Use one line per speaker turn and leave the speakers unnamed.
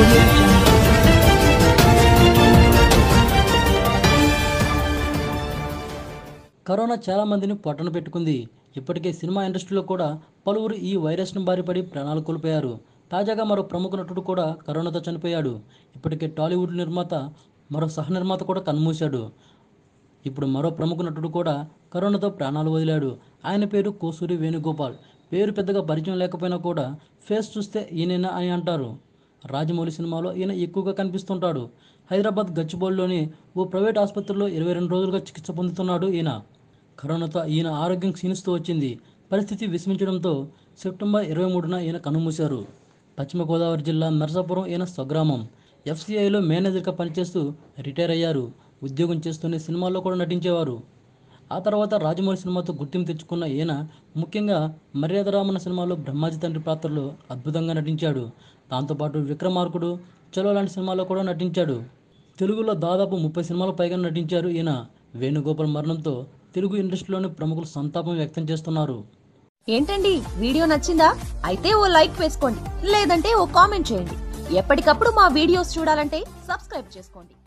audio jungle.
Corona చాలా మందిని పొట్టన పెట్టుకుంది ఇప్పటికే సినిమా ఇండస్ట్రీలో కూడా పలువురు ఈ వైరస్ను బారిపడి ప్రాణాలు కోల్పోయారు తాజాగా మరో ప్రముఖ నటుడు కూడా కరోనాతో చనిపోయాడు ఇప్పటికే టాలీవుడ్ నిర్మాత మరో సహ నిర్మాత కూడా కన్మూశాడు ఇప్పుడు మరో ప్రముఖ నటుడు కూడా కరోనాతో ప్రాణాలు వదిలాడు ఆయన పేరు కోసూరి వేణుగోపాల్ పేరు పెద్దగా పరిచయం లేకపోయినా కూడా ఫేస్ చూస్తే ఈయనేనా అని అంటారు రాజమౌళి సినిమాలో ఈయన ఎక్కువగా కనిపిస్తుంటాడు హైదరాబాద్ గచ్చిబౌలిలోని ఓ ప్రైవేట్ ఆసుపత్రిలో ఇరవై రెండు రోజులుగా చికిత్స పొందుతున్నాడు ఈయన కరోనాతో ఈయన ఆరోగ్యం క్షీణిస్తూ వచ్చింది పరిస్థితి విస్మించడంతో సెప్టెంబర్ ఇరవై మూడున ఈయన కన్నుమూశారు పశ్చిమ గోదావరి జిల్లా నరసాపురం ఈయన స్వగ్రామం ఎఫ్సిఐలో మేనేజర్గా పనిచేస్తూ రిటైర్ అయ్యారు ఉద్యోగం చేస్తూనే సినిమాల్లో కూడా నటించేవారు ఆ తర్వాత రాజమౌళి సినిమాతో గుర్తింపు తెచ్చుకున్న ఈయన ముఖ్యంగా మర్యాద రామన్న సినిమాలో బ్రహ్మాజీ తండ్రి పాత్రలో అద్భుతంగా నటించాడు దాంతోపాటు విక్రమార్కుడు చలో లాంటి సినిమాలో కూడా నటించాడు తెలుగులో దాదాపు ముప్పై సినిమాల పైగా నటించారు ఈయన వేణుగోపాల్ మరణంతో తెలుగు ఇండస్ట్రీలోని ప్రముఖులు సంతాపం వ్యక్తం చేస్తున్నారు
ఏంటండి వీడియో నచ్చిందా అయితే ఓ లైక్ వేసుకోండి లేదంటే ఓ కామెంట్ చేయండి ఎప్పటికప్పుడు మా వీడియోస్ చూడాలంటే సబ్స్క్రైబ్ చేసుకోండి